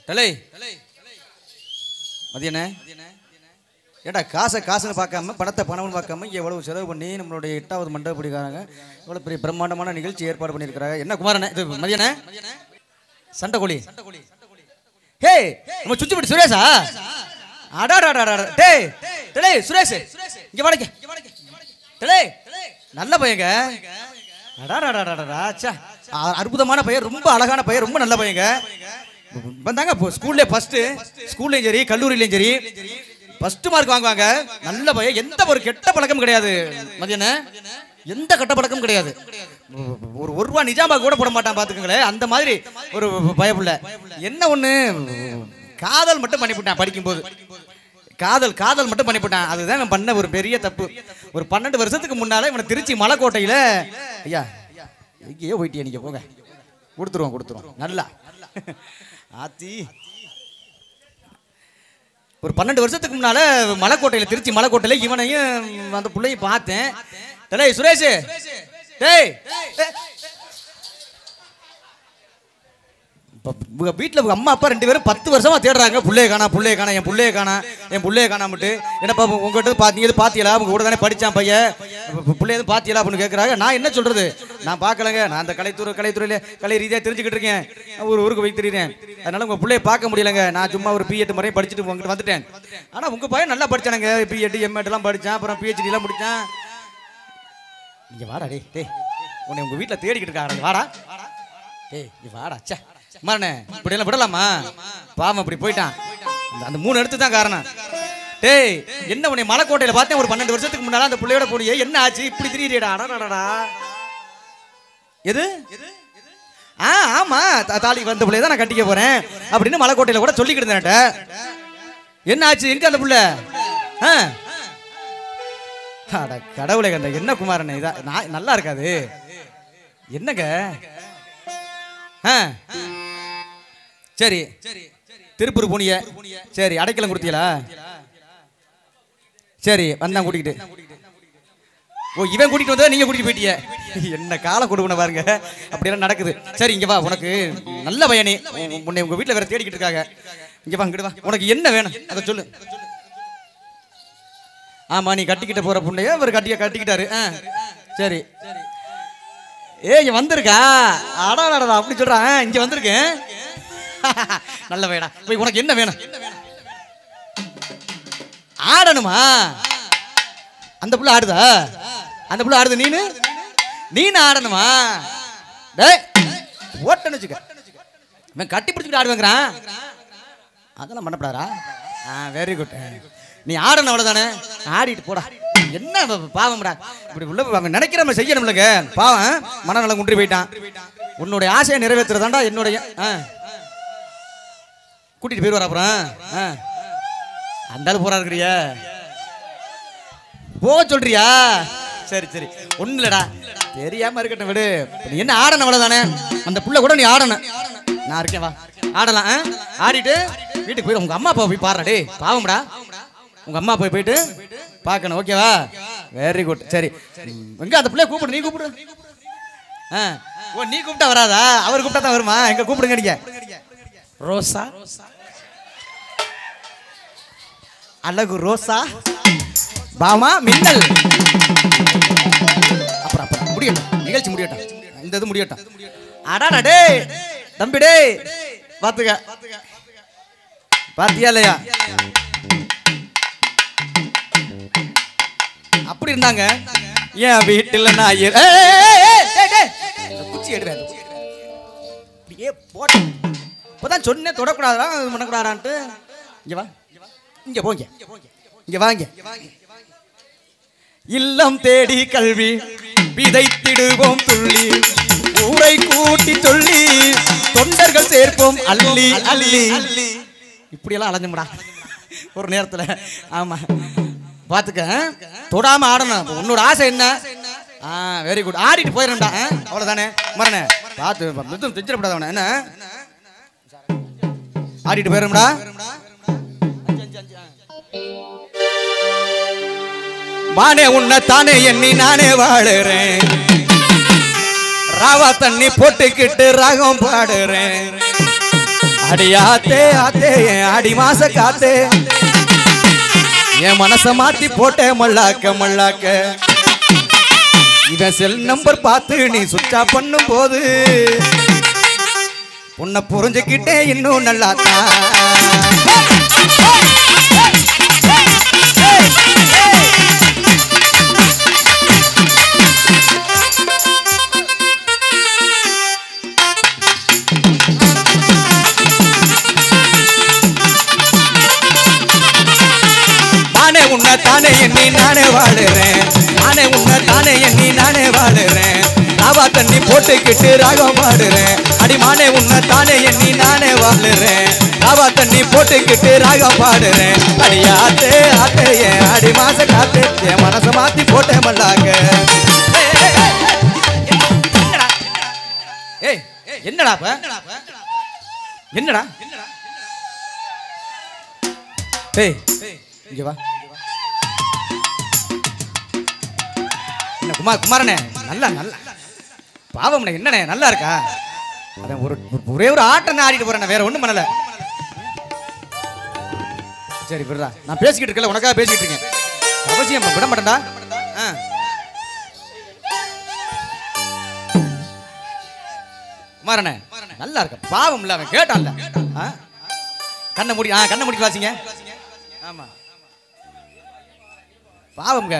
தலை மதியண்ணே ஏடா காசை காசுன்னு பார்க்காம பணத்தை பணம்னு பார்க்காம எவ்வளவு செலவு பண்ணி நம்மளுடைய எட்டாவது மண்டபடிக்காரங்க இவ்வளோ பெரிய பிரம்மாண்டமான நிகழ்ச்சி ஏற்பாடு பண்ணியிருக்கிறாங்க என்ன குமாரண்ணே இது மதியண்ணே சண்டை கோழி ஹே நம்ம சுச்சுப்பட்டி சுரேஷா அடாடாடாடா டேய் டேய் சுரேஷ் இங்க வாடங்க டேய் நல்ல பையங்க அடாடாடாடாடா ச்சே அ- அற்புதமான பையன் ரொம்ப அழகான பையன் ரொம்ப நல்ல பையங்க வந்தாங்க இப்போ ஸ்கூல்லே ஃபர்ஸ்ட் ஸ்கூல்லையும் சரி கல்லூரிலையும் சரி ஃபர்ஸ்ட் மார்க் வாங்குவாங்க நல்ல பையன் எந்த ஒரு கெட்ட பழக்கமும் கிடையாது மதியண்ணே எந்த கெட்ட பழக்கமும் கிடையாது ஒரு ஒரு ரூபா நிஜாமா கூட போட மாட்டான் பாத்துக்கங்களேன் அந்த மாதிரி ஒரு பயப்புள்ள என்ன ஒண்ணு காதல் மட்டும் பண்ணிவிட்டான் படிக்கும்போது காதல் காதல் மட்டும் பண்ணிவிட்டான் அதுதான் இவன் பண்ண ஒரு பெரிய தப்பு ஒரு பன்னெண்டு வருஷத்துக்கு முன்னால இவனை திருச்சி மலைக்கோட்டையில ஐயா எங்கேயோ போயிட்டியா நீங்க போங்க கொடுத்துருவோம் கொடுத்துருவோம் நல்லா ஆத்தி ஒரு பன்னெண்டு வருஷத்துக்கு முன்னால மலைக்கோட்டையில திருச்சி மலைக்கோட்டையில இவனையும் அந்த பிள்ளையும் பார்த்தேன் டேய் சுரேஷ் டேய் டேய். இப்ப உங்க வீட்டுல உங்க அம்மா அப்பா ரெண்டு பேரும் பத்து வருஷமா தேடுறாங்க புள்ளைய காணா புள்ளைய காணா என் புள்ளைய காணா என் புள்ளைய காணாமட்டு என்னப்பா உங்ககிட்ட பாத்தீங்க இது பாத்தியலா உங்க கூட தானே படிச்சான் பையன் இப்ப புள்ளைய எதுவும் பாத்தியலா அப்படின்னு கேக்குறாங்க நான் என்ன சொல்றது நான் பார்க்கலங்க நான் அந்த கலைத்துறை கலைத்துறையில கலை ரீதியா தெரிஞ்சுக்கிட்டு இருக்கேன் ஒரு ஊருக்கு போய் தெரியுறேன் அதனால உங்க பிள்ளைய பார்க்க முடியலங்க நான் சும்மா ஒரு பிஎட் முறையும் படிச்சுட்டு உங்ககிட்ட வந்துட்டேன் ஆனா உங்க பையன் நல்லா படிச்சானுங்க பிஎட் எம்எட் எல்லாம் படிச்சான் அப்புறம் பிஹெச்டி எல்லாம் முடிச்சான் இங்க வாடா டேய் டேய் உன்னை உங்க வீட்டுல தேடிக்கிட்டு இருக்காங்க வாடா டேய் இங்க வாடா ச்சே மரணே இப்படி எல்லாம் விடலாமா பாவம் இப்படி போயிட்டான் அந்த- அந்த மூணு எடுத்து தான் காரணம் டேய் என்ன உன்னை மலைக்கோட்டையில பார்த்தேன் ஒரு பன்னெண்டு வருஷத்துக்கு முன்னால அந்த பிள்ளையோட போனியே என்ன ஆச்சு இப்படி திரியிறியடா அடடடா எது ஆ ஆமா தா- தாலி வந்த பிள்ளைய தான் நான் கட்டிக்க போறேன் அப்படின்னு மலைக்கோட்டையில கூட சொல்லிக்கிட்டு இருந்தேன் என்ன ஆச்சு எங்க அந்த புள்ள ஆ அட கடவுளே கண்ட என்ன குமாரண்ணே இதா நான் நல்லா இருக்காது என்னங்க ஆ சரி திருப்பூர் போனிய சரி அடைக்கலம் கொடுத்தீங்களா சரி வந்தான் கூட்டிக்கிட்டு ஓ இவன் கூட்டிட்டு வந்தா நீங்க கூட்டிட்டு போயிட்டீங்க என்ன கால கொடுக்கண பாருங்க அப்படியெல்லாம் நடக்குது சரி இங்க வா உனக்கு நல்ல பையனே உன்- உன்னை உங்க வீட்டுல வேற தேடிக்கிட்டு இருக்காங்க இங்க வா இங்கிட்டு வா உனக்கு என்ன வேணும் அதை சொல்லு ஆமா நீ கட்டிக்கிட்ட போற புண்டைய அவர் கட்டிய கட்டிக்கிட்டாரு ஆ, சரி ஏ இங்க வந்திருக்கா அடாடா அப்படி சொல்றான் ஆ, இங்க வந்திருக்கேன் நல்ல வேடா போய் உனக்கு என்ன வேணும் ஆடணுமா அந்த புள்ள ஆடுதா அந்த புள்ள ஆடுது நீனு நீனு ஆடணுமா டேய் ஓட்டன்னு வச்சுக்க இவன் கட்டி பிடிச்சிட்டு ஆடுவேங்கிறான் அதெல்லாம் பண்ணப்படாரா ஆ வெரி குட் நீ ஆடணும் அவ்வளோதானே ஆடிட்டு போடா என்ன ப- பாவம்டா இப்படி உள்ள அவன் நினைக்கிற மாதிரி செய்யணும்லங்க பாவம் மனநலம் குன்றி போயிட்டான் உன்னுடைய ஆசையை நிறைவேற்றுறதாண்டா என்னுடைய ஆ கூட்டிட்டு போயிடுவார் அப்புறம் ஆ அந்த ஆளு போறா இருக்கிறியா போக சொல்றியா சரி சரி ஒண்ணு இல்லடா தெரியாம இருக்கட்டும் விடு இப்ப நீ என்ன ஆடணும் அவ்வளவுதானே அந்த புள்ள கூட நீ ஆடணும் நான் இருக்கேன் வா ஆடலாம் ஆ? ஆடிட்டு வீட்டுக்கு போயிடு உங்க அம்மா அப்பா போய் பாருடா டேய் பாவம்டா உங்க அம்மா போய் போயிட்டு பார்க்கணும் ஓகேவா வெரி குட் சரி ம், எங்க அந்த பிள்ளைய கூப்பிடு நீ கூப்பிடு ஆ ஓ நீ கூப்பிட்டா வராதா அவர் கூப்பிட்டா தான் வருமா எங்க கூப்பிடுங்க நீங்க ரோசா அழகு ரோசா பாமா மின்னல் அப்புறம் அப்புறம் முடியட்டும் நிகழ்ச்சி முடியட்டும் இந்த இது முடியட்டும் அடாடா டேய் தம்பி டேய் பாத்துக்க பாத்தியா இல்லையா அப்படி இருந்தாங்க என் வீட்டுல நான் இரு- ஏய், ஏய், ஏய், ஏய், ஏய், டேய். இந்த குச்சி எடுவேன் அப்படியே போட்டேன் இப்பதான் சொன்னேன் தொடக்கூடாதா இது பண்ணக்கூடாதான்ட்டு இங்க வா இங்க போங்க இங்க வாங்க இல்லம் தேடி கல்வி விதைத்திடுவோம் துள்ளி ஊரை கூட்டி சொல்லி தொண்டர்கள் சேர்ப்போம் அள்ளி அள்ளி இப்படியெல்லாம் அலைஞ்சமுடா ஒரு நேரத்துல ஆமா பாத்துக்க ஆ? தொடாம ஆடணும் அப்ப உன்னோட ஆசை என்ன ஆ வெரி குட் ஆடிட்டு போயிடணும்டா ஆ? அவ்வளவுதானே மரணே பார்த்து மிதும் செஞ்சிடக்கூடாது அவனை என்ன ஆடிட்டு போயிடும்டா மானே உன்னை தானே எண்ணி நானே வாழுறேன் ராவா தண்ணி போட்டுக்கிட்டு ராகம் பாடுறேன் அடியாத்தே ஆத்தே என் ஆடி மாச காத்தே என் மனச மாத்தி போட்டே மல்லாக்க மல்லாக்க இவன் செல் நம்பர் பார்த்து நீ சுவிட்ச் ஆஃப் பண்ணும் போது உன்னை புரிஞ்சுக்கிட்டே இன்னும் நல்லா நானே உன்னை தானே எண்ணி நானே வாழுறேன் நானே உன்னை தானே எண்ணி நானே வாழுறேன் ராவா தண்ணி போட்டுக்கிட்டு ராகம் பாடுறேன் அடிமானே உன்னை தானே எண்ணி நானே வாழுறேன் ராவா தண்ணி போட்டுக்கிட்டு ராகம் பாடுறேன் அடியாத்தே ஆத்தே என் அடி மாச காத்து என் மனசை மாத்தி போட்டேன் மல்லாக்க ஏய் என்னடா இப்ப? என்னடா ஏய் இங்க வா என்ன குமார் குமாரனே நல்லா நல்லா பாவம்ண்ணே என்னண்ணே நல்லா இருக்கா அதான் ஒரு ஒரு- ஒரே ஒரு ஆட்டம் ஆடிட்டு போறேன் வேற ஒண்ணும் பண்ணல சரி விடுறா நான் பேசிக்கிட்டு இருக்கல உனக்காக பேசிக்கிட்டு இருக்கேன் அவசியம் விட மாட்டேன்டா ஆ. குமாரனே நல்லா இருக்க பாவம் இல்ல அவன் கேட்டான்ல ஆ? கண்ணை மூடி ஆ கண்ணை மூடி வாசிங்க ஆமா பாவம்ங்க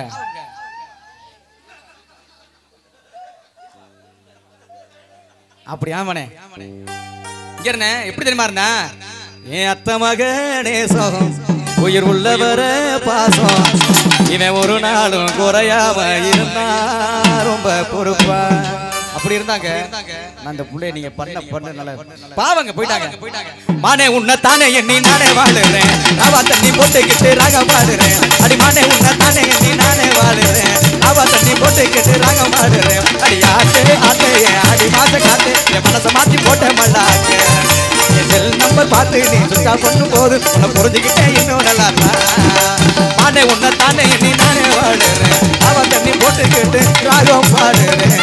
அப்படி ஆமாண்ணே இங்க இருண்ணே எப்படி தெரியுமா இருந்தா என் அத்த மகனே சோகம் உயிர் உள்ளவர பாசம் இவன் ஒரு நாளும் குறையாம இருந்தா ரொம்ப பொறுப்பா அப்படி இருந்தாங்க நான் அந்த புள்ளைய நீங்க பண்ண பண்ண நல்ல பாவங்க போயிட்டாங்க மானே உன்னை தானே எண்ணி நானே வாழுறேன் ராவா தண்ணி போட்டுக்கிட்டு ராகம் பாடுறேன் அடி மானே உன்னை தானே எண்ணி நானே வாழுறேன் ராவா தண்ணி போட்டுக்கிட்டு ராகம் பாடுறேன் அடி ஆட்டே ஆட்டே என் அடி மாச காத்து என் மனசை மாத்தி போட்டேன் மல்லாக்க என் செல் நம்பர் பார்த்து நீ சுத்தா பண்ணும் போது உன்னை புரிஞ்சுக்கிட்டேன் இன்னும் நல்லா மானே உன்னை தானே எண்ணி நானே வாழுறேன் ராவா தண்ணி போட்டுக்கிட்டு ராகம் பாடுறேன்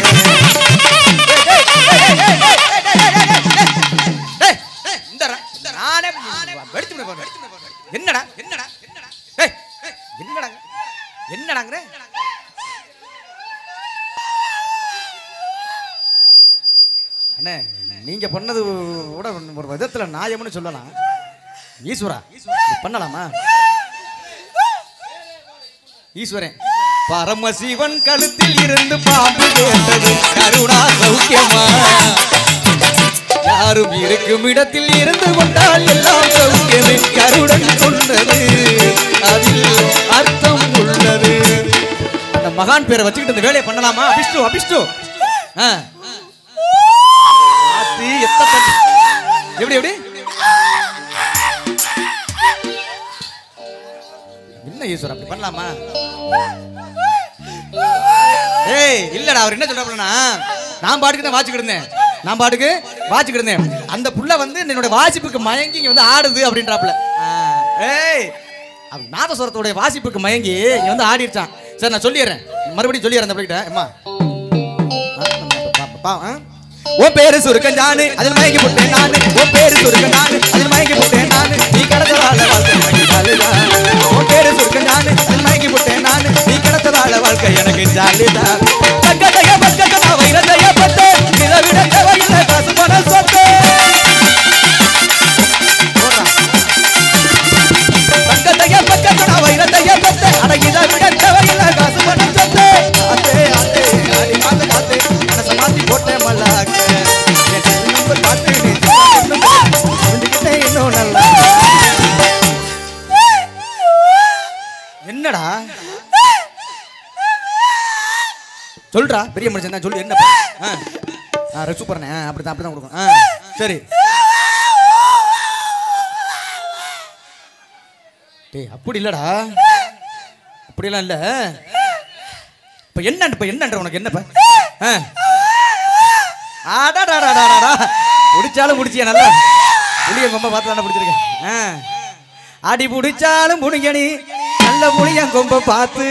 டேய், டேய், இந்தடா, இந்த நானே வெடிச்சு விட போறேன். என்னடா என்னடா என்னடா ஏய், ஏய், என்னடா என்னடாங்கிற அண்ணே நீங்க பண்ணது கூட ஒரு விதத்துல நியாயம்னு சொல்லலாம் ஈஸ்வரா இப்படி பண்ணலாமா ஈஸ்வரன் பரமசிவன் கழுத்தில் இருந்து பாம்பு கேட்டது கருணா சௌக்கியமா யாரும் இருக்கும் இடத்தில் இருந்து கொண்டால் எல்லாம் சௌக்கியமே கருடன் சொன்னது அதில் அர்த்தம் உள்ளது அந்த மகான் பேரை வச்சுக்கிட்டு இந்த வேலையை பண்ணலாமா அபிஷ்டு அபிஷ்டு ஆ. ஆத்தி, எத்த தண்ணி. எப்படி எப்படி என்ன ஈஸ்வர் அப்படி பண்ணலாமா ஏய் இல்லடா அவர் என்ன சொல்றாருன்னா நான் பாட்டுக்கு தான் வாட்சிக்கிட்டு இருந்தேன் நான் பாட்டுக்கு வாட்சிக்கிட்டு இருந்தேன் அந்த புள்ள வந்து என்னோட வாசிப்புக்கு மயங்கி இங்க வந்து ஆடுது அப்படின்றாப்புல ஆ, ஏய் அவன் நாதஸ்வரத்தோட வாசிப்புக்கு மயங்கி இங்க வந்து ஆடிடுச்சான் சரி நான் சொல்லிடுறேன் மறுபடியும் சொல்லிடுறேன் அந்த பிள்ளைகிட்ட அம்மா ஆ, நம்ம பா- பா- பா- ஆ? உன் பேரு சுருக்கன் ஜானு அதில் மயங்கி போட்டேன் நானு உன் பேரு சுருக்கன் ஜானு அதில் மயங்கி போட்டேன் நானு நீ கடத்ததால வாழ்க்கை எனக்கு ஜாலிதான் உன் பேரு சுருக்கன் ஜானு அதில் மயங்கி போட்டேன் நானு நீ கடத்ததால வாழ்க்கை எனக்கு ஜாலிதான் பக்கத்தைய பக்கத்தை நான் வைரத்தைய பத்து இதை விட தேவையில்லை காசு பண சொத்து போடுறா. பக்கத்தைய பக்கத்தை நான் வைரத்தைய பத்து அட இதை விட தேவையில்லை காசு பண சொத்து ஆத்தே ஆத்தே ஆடி மாத்த காத்து மனசை மாத்தி போட்டேன் மல்லாக்க என் செல் நம்பர் பார்த்து நீ புரிஞ்சுக்கிட்டேன் இன்னும் நல்லா என்னடா சொல்றா பெரிய மனுஷன் தான் சொல்லு என்ன ஆ ஆ சூப்பர்ண்ணே ஆ அப்படி தான் அப்படி தான் கொடுக்கும் ஆ சரி டேய் அப்படி இல்லடா அப்படிலாம் இல்ல இப்ப என்ன இப்ப என்னன்ற உனக்கு என்னப்ப ஆ ஆடாடாடாடாடா முடிச்சாலும் முடிச்சியா நல்லா புளிய கொம்ப பார்த்து தானே பிடிச்சிருக்கேன் ஆ அடி பிடிச்சாலும் புடிங்கடி நல்ல புளிய கொம்ப பார்த்து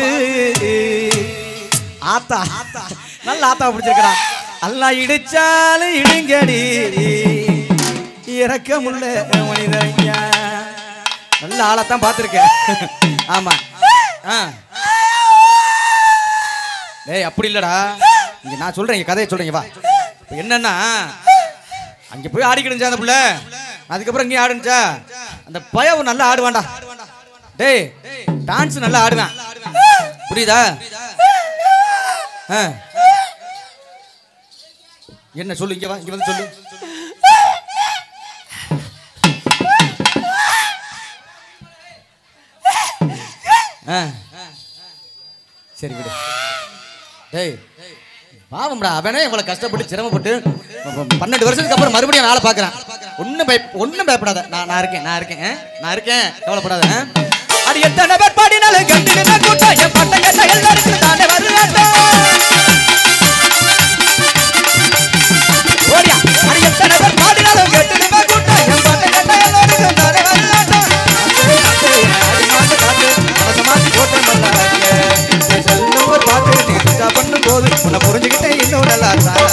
ஆத்தா நல்ல ஆத்தா பிடிச்சிருக்கிறான் அல்லா இடிச்சாலும் இடுங்கடி இறக்கமுள்ள மனிதரையா நல்ல ஆளைத்தான் பார்த்துருக்கேன் ஆமா ஆ டேய் அப்படி இல்லடா இங்க நான் சொல்றேன் இங்க கதையை சொல்றேன் இங்க வா இப்ப என்னன்னா அங்க போய் ஆடிக்கிடுச்சா அந்த புள்ள அதுக்கப்புறம் இங்கே ஆடுனுச்சா அந்த பயம் நல்லா ஆடுவான்டா டேய் டான்ஸ் நல்லா ஆடுவேன் புரியுதா ஆ. என்ன சொல்லு இங்க வா இங்க வந்து சொல்லு ஆ. சரி விடு டேய் பாவம்டா அவனே இவ்வளவு கஷ்டப்பட்டு சிரமப்பட்டு பன்னெண்டு வருஷத்துக்கு அப்புறம் மறுபடியும் நாளை பார்க்கறான் ஒன்றும் பய ஒன்றும் பயப்படாத நான் நான் இருக்கேன் நான் இருக்கேன் ஆ? நான் இருக்கேன் கவலைப்படாத ஆ? அது எத்தனை பேர் பாடினாலும் கண்டுக்கிற கூட்டம் என் பட்ட கேட்ட எல்லாருக்கும் தானே வருவாட்டம் ஓடியா அது எத்தனை பேர் பாடினாலும் கண்டுக்கிற கூட்டம் என் பட்ட கேட்ட எல்லாருக்கும் தானே வருவாட்டம் அசே, அசே, ஆடி மாட்டு காத்து, அவசமாத்தி போட்டு மல்லாக்க. என் செல் நம்பர் பார்த்து நீ சுத்தா பண்ணும் போது உன்னை புரிஞ்சுக்கிட்டேன் இன்னும் நல்லா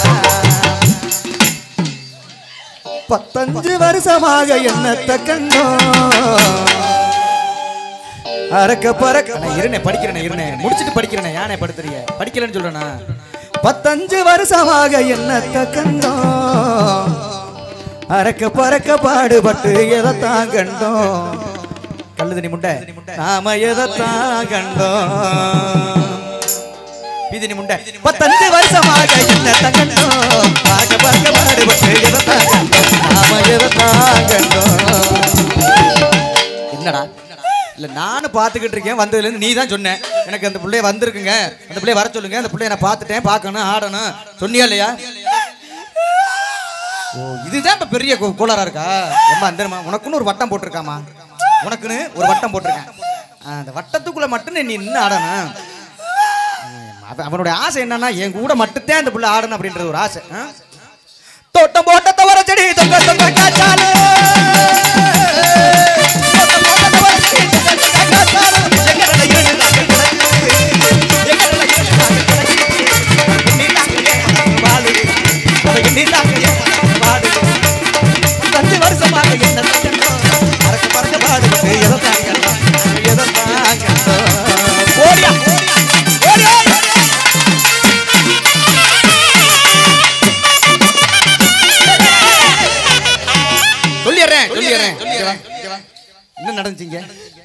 பத்தஞ்சு வருஷமாக என்னத்த கண்டோம் அரக்க பறக்க நான் இருனே படிக்கிறேனே இருனே முடிச்சிட்டு படிக்கிறேனே யானே படுத்துறீங்க படிக்கலன்னு சொல்றேனா பத்தஞ்சு வருஷமாக என்னத்த கண்டோம் அரக்க பறக்க பாடுபட்டு எதைத்தான் கண்டோம் கல்லு தண்ணி முண்டை நாம எதைத்தான் கண்டோம் பீதினி முண்டை பத்தஞ்சு வருஷமாக என்னத்த கண்டோம் பார்க்க பார்க்க பாடுபட்டு எதைத்தான் கண்டோம் நாம எதைத்தான் கண்டோம் என்னடா இல்ல நானும் பார்த்துக்கிட்டு இருக்கேன் வந்ததுல இருந்து நீ தான் சொன்ன எனக்கு அந்த பிள்ளைய வந்திருக்குங்க அந்த பிள்ளைய வர சொல்லுங்க அந்த பிள்ளைய நான் பார்த்துட்டேன் பார்க்கணும் ஆடணும் சொன்னியா இல்லையா ஓ இதுதான் இப்ப பெரிய கோ- கோளாறா இருக்கா ரொம்ப அந்த உனக்குன்னு ஒரு வட்டம் போட்டிருக்காமா உனக்குன்னு ஒரு வட்டம் போட்டிருக்கேன் ஆ, அந்த வட்டத்துக்குள்ள மட்டும் நீ நின்று ஆடணும் அவ- அவனுடைய ஆசை என்னன்னா என் கூட மட்டும்தான் அந்த புள்ள ஆடணும் அப்படின்றது ஒரு ஆசை ஆ? தோட்டம் போட்ட தவற செடி தொங்க தொங்க காய்ச்சாலு தோட்டம் போட்ட தவற செடி தொங்க தொங்க காய்ச்சாலு. எங்கடல ஏழு நாக்கு கிடக்கு? எங்கடல ஏழு நாக்கு கிடக்கு? எண்ணி நாக்கு ஏன் வாழு? அவ எண்ணி நாக்கு ஏன் வாடு? பத்து வருஷமாக என்ன செஞ்சோம்? மறக்க மறக்க பாடுபட்டு எதை தாங்கணும்? எதை தாங்கணும்? ஓடியா ஓடியா ஓடியா சொல்லிடுறேன் சொல்லிடுறேன் இங்க வா, இங்க வா. என்ன நடந்துச்சிங்க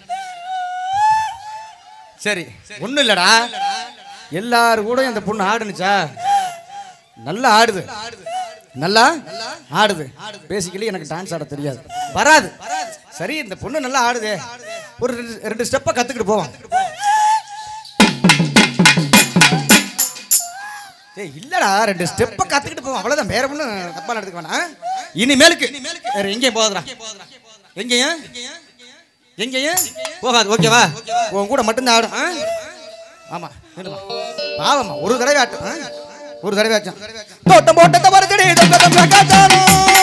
சரி ஒண்ணும் இல்லடா எல்லாரு கூட அந்த பொண்ணு ஆடுனுச்சா நல்லா ஆடுது நல்லா ஆடுது பேசிக்கலி எனக்கு டான்ஸ் ஆட தெரியாது வராது சரி இந்த பொண்ணு நல்லா ஆடுதே ஒரு ரெண்டு- ரெண்டு ஸ்டெப்பை கத்துக்கிட்டு போவோம் ஏய் இல்லடா ரெண்டு ஸ்டெப்பை கத்துக்கிட்டு போவோம் அவ்வளவுதான் வேற ஒன்றும் தப்பா நடந்துக்க வேணாம் இனிமேலுக்கு வேற எங்கேயும் போகாதடா எங்கேயும் எங்கேயும் போகாது ஓகேவா உன் கூட மட்டும்தான் ஆடும் ஆ? ஆமா நில்லுமா. பாவம்மா ஒரு தடவை ஆட்டும் ஆ? ஒரு தடவை ஆச்சும் தோட்டம் போட்ட தவறு செடி தொங்க தொங்க காய்ச்சாலும்